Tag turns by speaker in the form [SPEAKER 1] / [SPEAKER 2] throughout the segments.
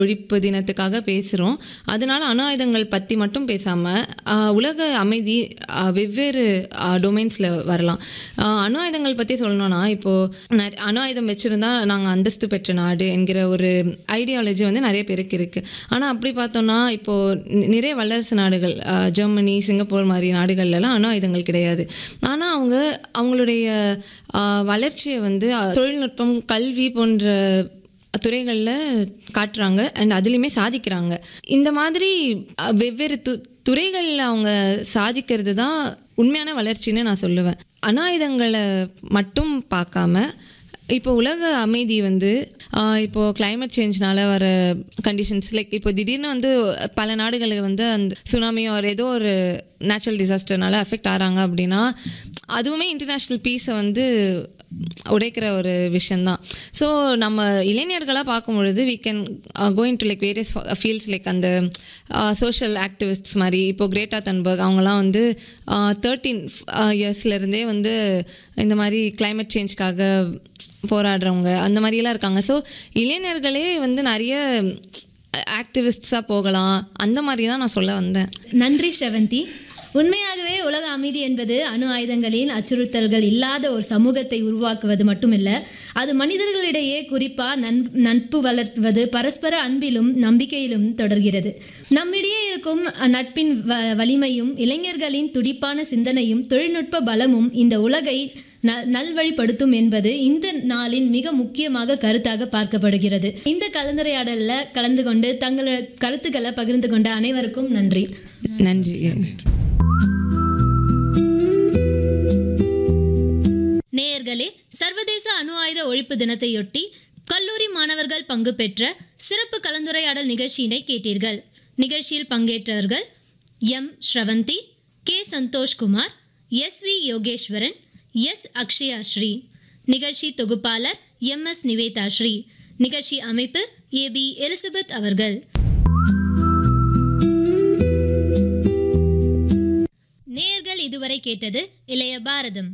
[SPEAKER 1] ஒழிப்பு தினத்துக்காக பேசுகிறோம் அதனால அணு ஆயுதங்கள் பற்றி மட்டும் பேசாமல் உலக அமைதி ஆஹ், வெவ்வேறு டொமைன்ஸில் வரலாம் ஆஹ், அணு ஆயுதங்கள் பற்றி சொல்லணும்னா இப்போது அணு ஆயுதம் வச்சுருந்தா நாங்கள் அந்தஸ்து பெற்ற நாடு என்கிற ஒரு ஐடியாலஜி வந்து நிறைய பேருக்கு இருக்குது ஆனால் அப்படி பார்த்தோம்னா இப்போது நிறைய வல்லரசு நாடுகள் ஆஹ், ஜெர்மனி சிங்கப்பூர் மாதிரி நாடுகள்லாம் அணு ஆயுதங்கள் கிடையாது ஆனால் அவங்க அவங்களுடைய ஆஹ், வளர்ச்சியை வந்து ஆஹ், தொழில்நுட்பம் கல்வி போன்ற துறைகளில் காட்டுறாங்க அண்ட் அதுலேயுமே சாதிக்கிறாங்க இந்த மாதிரி அஹ், வெவ்வேறு து துறைகளில் அவங்க சாதிக்கிறது தான் உண்மையான வளர்ச்சின்னு நான் சொல்லுவேன் அனாயுதங்களை மட்டும் பார்க்காம இப்போ உலக அமைதி வந்து ஆஹ், இப்போ climate சேஞ்ச்னால வர கண்டிஷன்ஸ் லைக் இப்போ திடீர்னு வந்து பல நாடுகளுக்கு வந்து அந்த சுனாமியோ ஒரு ஏதோ ஒரு நேச்சுரல் டிசாஸ்டர்னால அஃபெக்ட் ஆகிறாங்க அப்படின்னா அதுவுமே இன்டர்நேஷ்னல் பீஸை வந்து உடைக்கிற ஒரு விஷயந்தான் ஸோ நம்ம இளைஞர்களாக பார்க்கும் பொழுது we can going to like various fields like அந்த சோஷியல் ஆக்டிவிஸ்ட்ஸ் மாதிரி இப்போ கிரேட்டா தன்பர்க் அவங்கலாம் வந்து தேர்ட்டீன் இயர்ஸ்லேருந்தே வந்து இந்த மாதிரி climate சேஞ்ச்க்காக போராடுறவங்க அந்த மாதிரிலாம் இருக்காங்க ஸோ இளைஞர்களே வந்து நிறைய ஆக்டிவிஸ்ட்ஸாக போகலாம் அந்த மாதிரி தான் நான் சொல்ல வந்தேன்
[SPEAKER 2] நன்றி ஷெவந்தி உண்மையாகவே உலக அமைதி என்பது அணு ஆயுதங்களின் அச்சுறுத்தல்கள் இல்லாத ஒரு சமூகத்தை உருவாக்குவது மட்டுமில்ல அது மனிதர்களிடையே குறிப்பா நன் நட்பு வளர்வது பரஸ்பர அன்பிலும் நம்பிக்கையிலும் தொடர்கிறது நம்மிடையே இருக்கும் நட்பின் வ வலிமையும் இளைஞர்களின் துடிப்பான சிந்தனையும் தொழில்நுட்ப பலமும் இந்த உலகை ந நல்வழிப்படுத்தும் என்பது இந்த நாளின் மிக முக்கியமாக கருத்தாக பார்க்கப்படுகிறது இந்த கலந்துரையாடல்ல கலந்து கொண்டு தங்களோட கருத்துக்களை பகிர்ந்து கொண்ட அனைவருக்கும் நன்றி
[SPEAKER 1] நன்றி
[SPEAKER 2] நேயர்களே சர்வதேச அணு ஆயுத ஒழிப்பு தினத்தையொட்டி கல்லூரி மாணவர்கள் பங்கு பெற்ற சிறப்பு கலந்துரையாடல் நிகழ்ச்சியினை கேட்டீர்கள் நிகழ்ச்சியில் பங்கேற்றவர்கள் M Sravanthi K Santhoshkumar S V Yogeswaran S Akshaya Sri நிகழ்ச்சி தொகுப்பாளர் எம் எஸ் நிவேதா ஸ்ரீ நிகழ்ச்சி அமைப்பு ஏ பி எலிசபெத் அவர்கள் நேயர்கள் இதுவரை கேட்டது இளைய பாரதம்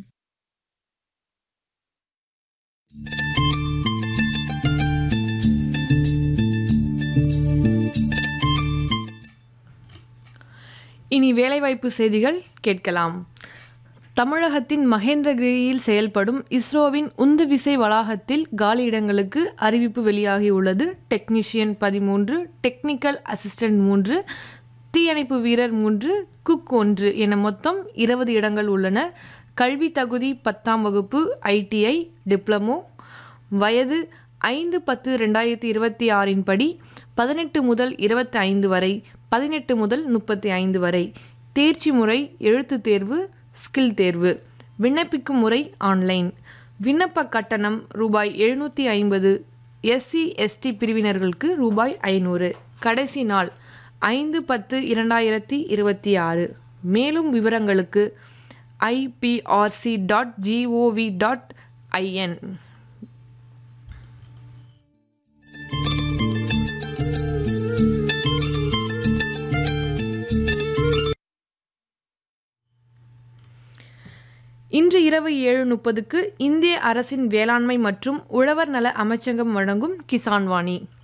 [SPEAKER 3] இனி வேலைவாய்ப்பு செய்திகள் கேட்கலாம் தமிழகத்தின் மகேந்திரகிரியில் செயல்படும் இஸ்ரோவின் உந்துவிசை வளாகத்தில் காலியிடங்களுக்கு அறிவிப்பு வெளியாகியுள்ளது டெக்னீஷியன் பதிமூன்று டெக்னிக்கல் அசிஸ்டன்ட் மூன்று தீயணைப்பு வீரர் மூன்று குக் ஒன்று என மொத்தம் இருபது இடங்கள் உள்ளன கல்வி தகுதி பத்தாம் வகுப்பு ஐடிஐ டிப்ளமோ வயது ஐந்து பத்து ரெண்டாயிரத்தி இருபத்தி ஆறின் படி பதினெட்டு முதல் இருபத்தி ஐந்து வரை பதினெட்டு முதல் முப்பத்தி ஐந்து வரை தேர்ச்சி முறை எழுத்துத் தேர்வு ஸ்கில் தேர்வு விண்ணப்பிக்கும் முறை ஆன்லைன் விண்ணப்ப கட்டணம் ரூபாய் எழுநூற்றி ஐம்பது எஸ்சி எஸ்டி பிரிவினர்களுக்கு ரூபாய் ஐநூறு கடைசி நாள் ஐந்து பத்து இரண்டாயிரத்தி இருபத்தி ஆறு மேலும் விவரங்களுக்கு IPRC dot GOV dot IN இன்று இரவு ஏழு முப்பதுக்கு இந்திய அரசின் வேளாண்மை மற்றும் உழவர் நல அமைச்சகம் வழங்கும் கிசான் வாணி